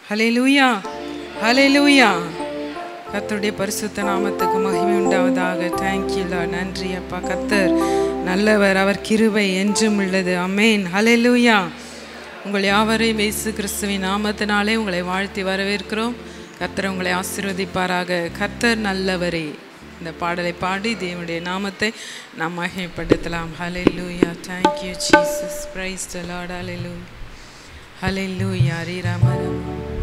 ஹalleluya ஹalleluya கர்த்தருடைய பரிசுத்த நாமத்துக்கு மகிமை உண்டாவதாக தேங்க்யூ நன்றி அப்பா கர்த்தர் நல்லவர் அவர் கிருபை என்றும் உள்ளது அமேன் ஹalleluya உங்கள் யாவரையும் இயேசு கிறிஸ்துவின் நாமத்தினாலே உங்களை வாழ்த்தி வரவேற்கிறோம் கர்த்தர் உங்களை ஆசீர்வதிப்பாராக கர்த்தர் நல்லவரே இந்த பாடலை பாடி தேவனுடைய நாமத்தை நாம் மகிமைப்படுத்தலாம் ஹalleluya thank you jesus praise the lord hallelujah ஹalleluya ரீராமரம்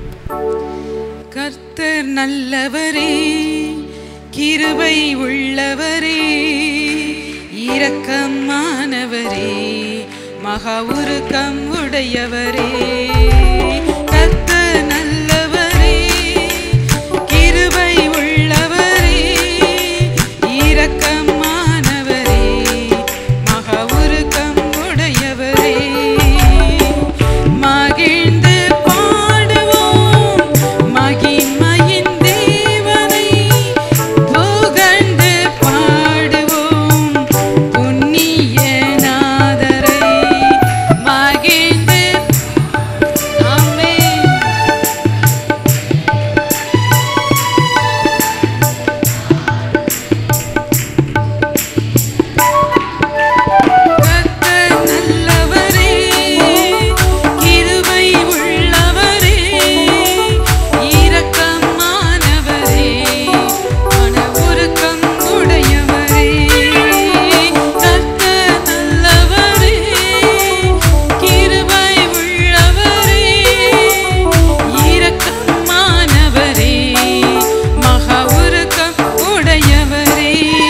கர்த்தர் நல்லவரே கிருபை உள்ளவரே இரக்கமானவரே மகா உருக்கம் உடையவரே கர்த்தர் நல்லவரே கிருபை உள்ளவரே இரக்கமானவரே மகா உருக்கம் உடையவரே மகிழ்ந்து பாடுவோம் மகிமையின் தேவனை புகழ்ந்து பாடுவோம் புண்ணிய நாதரை மகிழ்ந்து ஆமென் கர்த்தர் நல்லவரே கிருபை உள்ளவரே இரக்கமானவரே மன உருக்கம் உடையவரே கர்த்தர் நல்லவரே கிருபை உள்ளவரே இரக்கமானவரே மகா உருக்கம் உடையவரே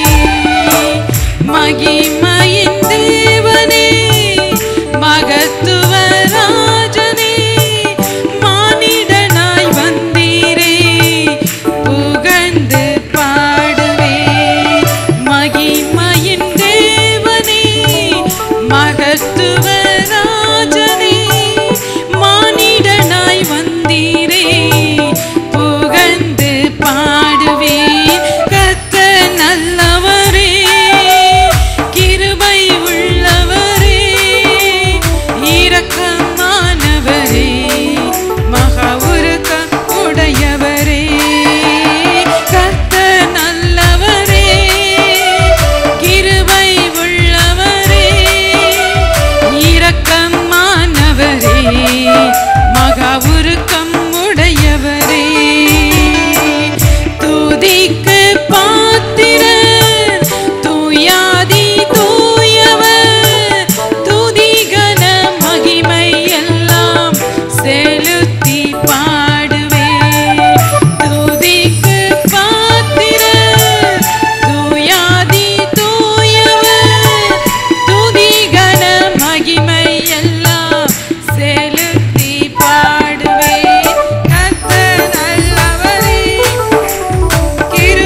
மகிமையின் தேவனே மகத்துவ ராஜனே மானிடனாய் வந்தீரே புகழ்ந்து பாடுவே மகிமையின் தேவனே மகத்துவ ராஜனே மானிடனாய் வந்தீரே புகழ்ந்து பாடுவேன் கர்த்தர் நல்லவரே கிருபை உள்ளவரே இரக்கமானவரே மகா உருக்கம் உடையவரே கர்த்தர் நல்லவரே கிருபை உள்ளவரே இரக்கமானவரே மகா உருக்கம் உடையவரே துதிக்கு பாத்திரர் தூயாதி தூயவர் துதிகன மகிமை எல்லாம் செலுத்தி பாடுவே துதிக்கு பாத்திரர் தூயாதி தூயவர் துதிகன மகிமை எல்லாம் செலுத்தி பாடுவே கர்த்தர் நல்லவரே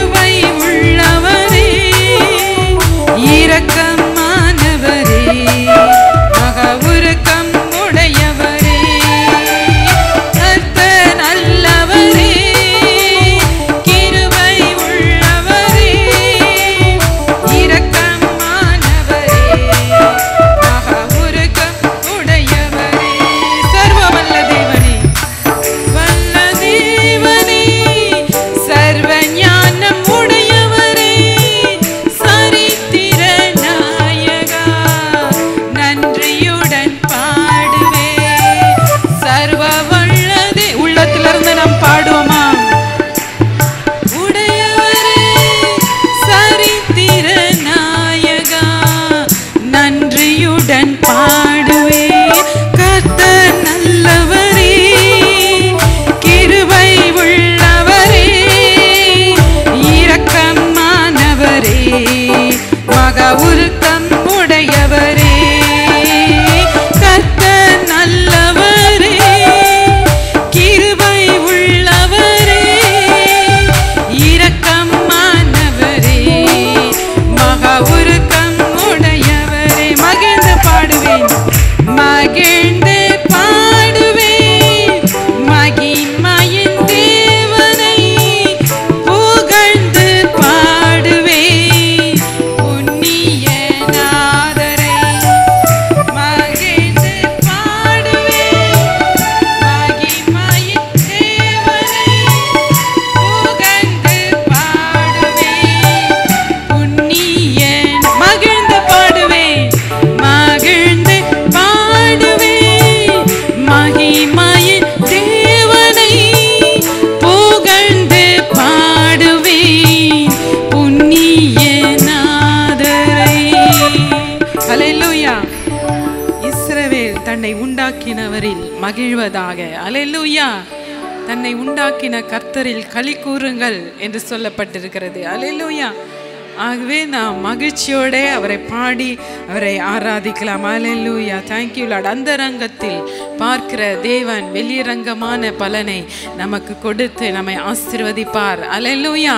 மகிழ்வதாக அலையலூயா தன்னை உண்டாக்கின கர்த்தரில் களி கூறுங்கள் என்று சொல்லப்பட்டிருக்கிறது அலையலூயா ஆகவே நாம் மகிழ்ச்சியோட அவரை பாடி அவரை ஆராதிக்கலாம் அலையலூயா தேங்க்யூ லார்ட் அந்த ரங்கத்தில் பார்க்கிற தேவன் வெளியரங்கமான பலனை நமக்கு கொடுத்து நம்மை ஆசீர்வதிப்பார் அலையலூயா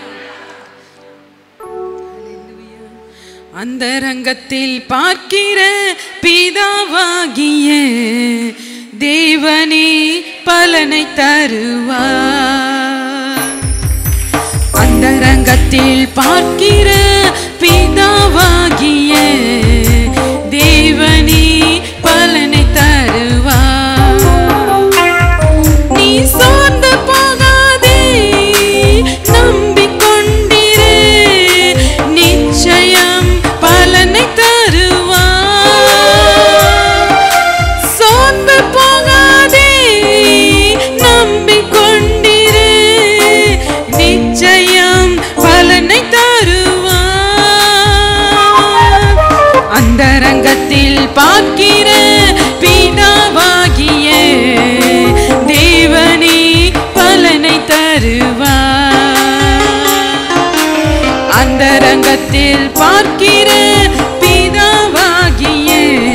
அந்த ரங்கத்தில் பார்க்கிற பிதாவாகிய தேவனே பலனை தருவார் அந்த ரங்கத்தில் பார்க்கிற பிதாவாகிய தேவனே பலனை தருவார் நீ சோர்ந்து போகாதே நம்பிக்கொண்டிரு நிச்சயம் பலனை தருவார் சோர்ந்து போகாதே நம்பிக்கொண்டிரு நிச்சயம் பலனை தருவார் அந்த ரங்கத்தில் பார்க்கிற பிதாவாகிய தேவனே பலனை தருவார் அந்த ரங்கத்தில் பார்க்கிற பிதாவாகிய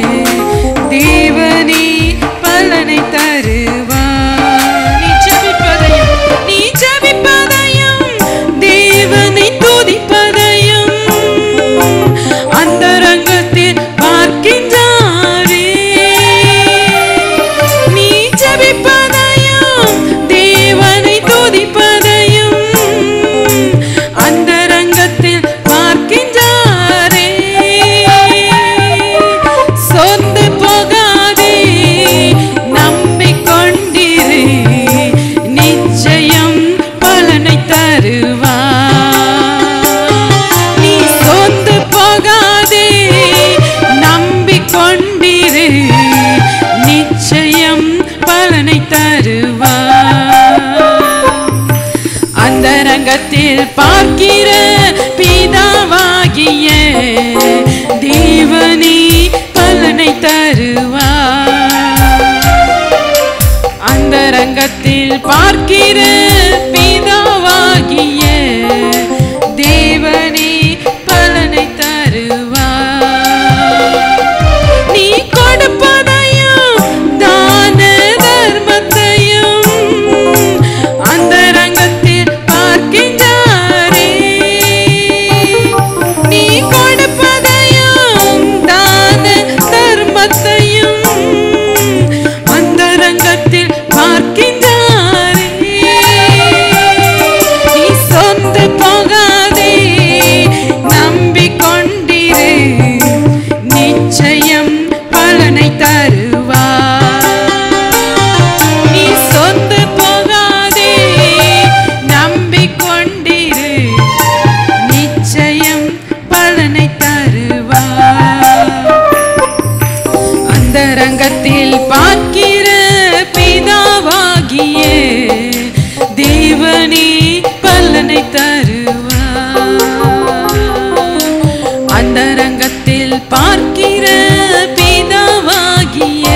தேவனே பலனை தருவார் நீ ஜெபிப்பதையும் நீ ஜெபிப்பதையும் தேவனை துதிப்பதையும் அந்த ரங்கத்தில் பார்க்கின்றாரே நீ ஜெபிப்பதையும் தேவனை துதிப்பதையும் அந்த ரங்கத்தில் பார்க்கின்றாரே சொந்து போகாதே நம்பிக்கொண்டிரு நிச்சயம் பலனை தருவார் நீ சொந்து போகாதே நம்பிக்கொண்டிரு நிச்சயம் பலனை தருவார் அந்த ரங்கத்தில் பார்க்கிற பிதாவாகிய தேவனே பலனை தருவார் அந்த ரங்கத்தில் பார்க்கிற பிதாவாகிய தேவனே பலனை தருவார் நீ கொடுப்பதையும் தான தர்மத்தையும் அந்த ரங்கத்தில் பார்க்கின்றாரே நீ கொடுப்பதையும் தான தர்மத்தையும் அந்த ரங்கத்தில் பார்க்கின்றாரே நீ சொந்த போகாதே நம்பிக்கொண்டிரு நிச்சயம் பலனை தருவார் நீ சொந்து போகாதே நம்பிக்கொண்டிரு நிச்சயம் பலனை தருவார் அந்த ரங்கத்தில் பார்க்கிற பிதாவாகிய தேவனே பலனை தருவார் அந்த ரங்கத்தில் பார்க்கிற பிதாவாகிய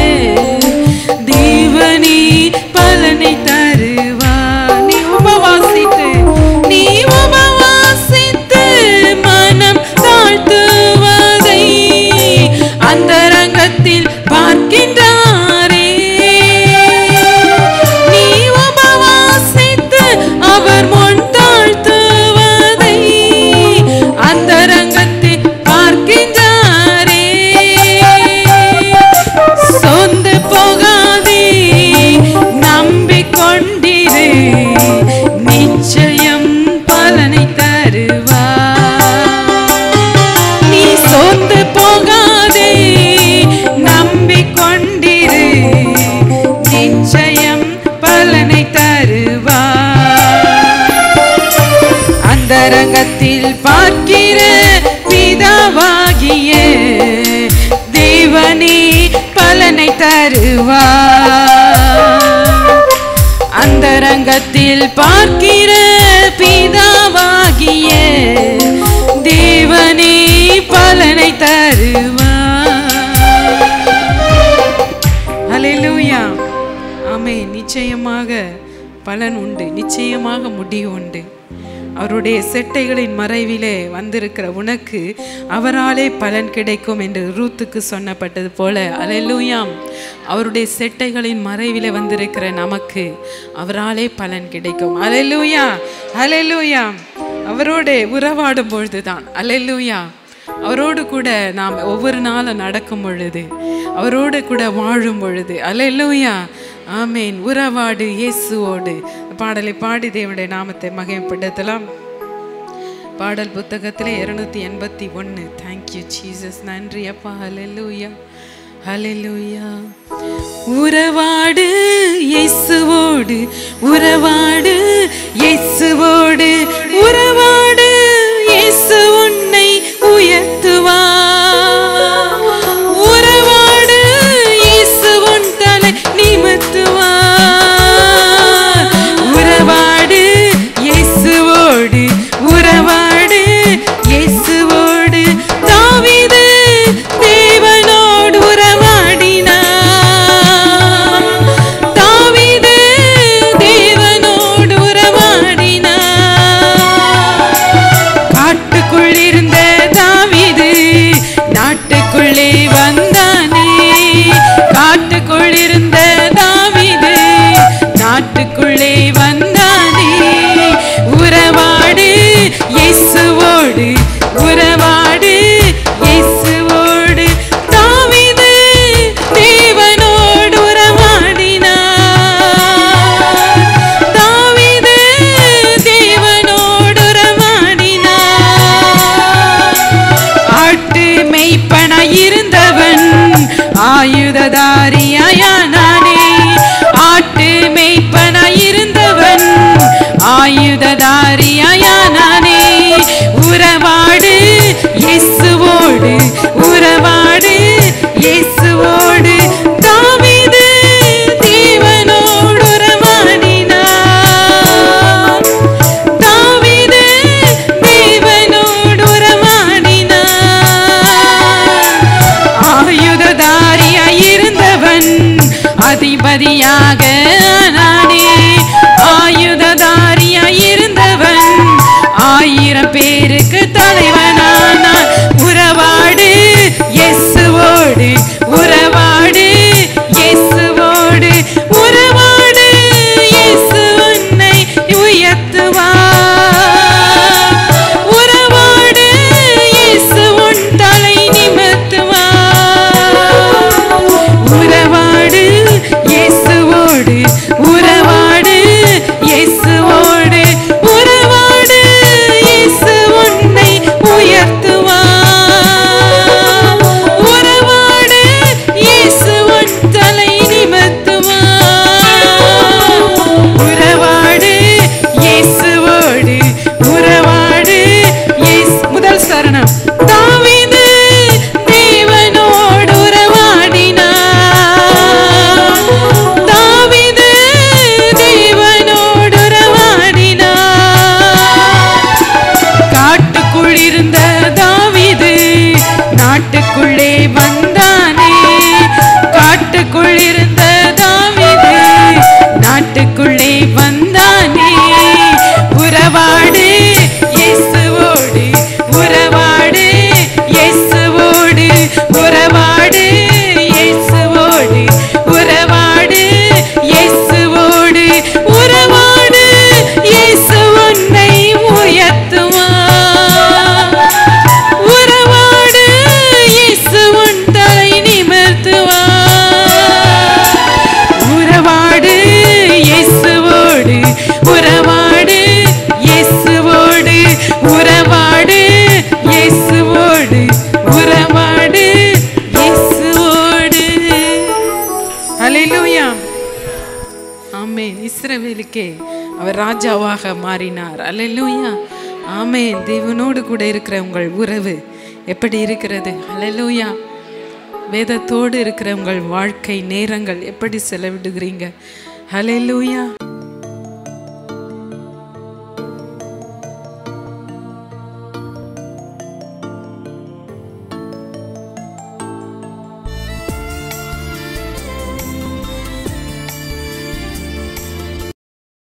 தேவனே பலனை தருவார் நீ உபவாசித்து நீ உபவாசித்து மனம் தாழ்த்துவதை அந்த ரங்கத்தில் பார்க்கின்றாரே நீ உபவாசித்து அவர் முன் தாழ்த்துவதை அந்த ரங்கத்தில் பார்க்கின்றாரே சொந்து போகாதே நம்பிக்கொண்டிரு நிச்சயம் பலனை தருவார் நீ சொந்து போகாதே நம்பிக்கொண்டிரு நிச்சயம் பலனை தருவார் அந்த ரங்கத்தில் பார்க்கிற பிதாவாகிய தேவனே பலனை தருவார் அந்த ரங்கத்தில் பார்க்கிற பிதாவாகிய தேவனே பலனை தருவார் ஹalleluya பலன் உண்டு நிச்சயமாக முடிவு உண்டு அவருடைய செட்டைகளின் மறைவிலே வந்திருக்கிற உனக்கு அவராலே பலன் கிடைக்கும் என்று ரூத்துக்கு சொன்னப்பட்டது போல அலெல்லூயாம் அவருடைய செட்டைகளின் மறைவிலே வந்திருக்கிற நமக்கு அவராலே பலன் கிடைக்கும் அலெல்லூயா அலெல்லூயா அவரோடு உறவாடும் பொழுதுதான் அலெல்லூயா அவரோடு கூட நாம் ஒவ்வொரு நாளும் நடக்கும் பொழுது அவரோடு கூட வாழும் பொழுது அலெல்லூயா ஆமேன் உறவாடு இயேசுவோடு பாடலை பாடி தேவனுடைய நாமத்தை மகிமைப்படுத்தலாம் பாடல் புத்தகத்திலே இருநூத்தி எண்பத்தி ஒன்று தேங்க்யூ ஜீசஸ் நன்றி அப்பா ஹலெலூயா ஹலெலூயா உறவாடு இயேசுவோடு உறவாடு இயேசுவோடு உறவாடு இயேசு உன்னை உயர்த்துவா உறவாடு இயேசு உன் தலை நிமித்துவா உறவாடு இயேசுவோடு உறவாடு இயேசுவோடு தாவீது தேவனோடு உறவாடினார் தாவீது தேவனோடு உறவாடினார் காட்டுக்குள் இருந்த தாவீது நாட்டுக்குள்ளே வந்தானே காட்டுக்குள் இருந்த தாவீது நாட்டுக்குள்ளே வந்தானே உறவாடு இயேசுவோடு உறவாடு இயேசுவோடு தாவீது தேவனோடு உறவாடினார் தாவீது தேவனோடு உறவாடினார் ஆட்டு மெய்ப்பனாயிருந்தவன் ஆயுததாரியானானே ஆட்டு மெய்ப்பனாயிருந்தவன் ஆயுததாரியானானே உறவாடு இயேசுவோடு உறவாடு இயேசுவோடு தாவீது தேவனோடு உறவாடினார் தாவீது தேவனோடு உறவாடினார் ஆயுததாரியாயிருந்தவன் அதிபதியாக ஆனானே ஆயுததாரியாயிருந்தவன் ஆயிரம் பேருக்கு தலைவனானான் உறவாடு இயேசுவோடு உறவாடு இயேசுவோடு உறவாடு இயேசு உன்னை உயர்த்துவார் உறவாடு இயேசு உன் தலை நிமித்துவார் உறவாடு இயேசுவோடு உறவாடு இயேசுவோடு உறவாடு இயேசு உன்னை உயர்த்துவார் உறவாடு இயேசு உன் தலை நிமித்துவார் உறவாடு இயேசுவோடு உறவாடு இயேசு முதல் சரணம் தாவீது தேவனோடு உறவாடினார் தாவீது தேவனோடு உறவாடினார் காட்டுக்குள் இருந்த தாவீது நாட்டுக்குள்ளே வந்தானே காட்டுக்குள் இருந்த தாவீது நாட்டுக்குள்ளே வந்தானே உறவாடு இயேசுவோடு உறவாடு இயேசுவோடு உறவாடு இயேசுவோடு உறவாடு இயேசுவோடு உறவாடு இயேசு உன்னை உயர்த்துவார் உறவாடு இயேசு உன் தலை நிமிர்த்துவார் உறவாடு இயேசுவோடு உறவாடு இயேசுவோடு உறவாடு இயேசுவோடு உறவாடு இயேசுவோடு ஹalleluya ஆமென் இஸ்ரவேலுக்கே அவர் ராஜாவாக மாறினார் அல்லேலூயா ஆமென் தேவனோடு கூட இருக்கிற உங்கள் உறவு எப்படி இருக்கிறது அல்லேலூயா வேதத்தோடு இருக்கிற உங்கள் வாழ்க்கை நேரங்கள் எப்படி செலவிடுகிறீங்க ஹalleluya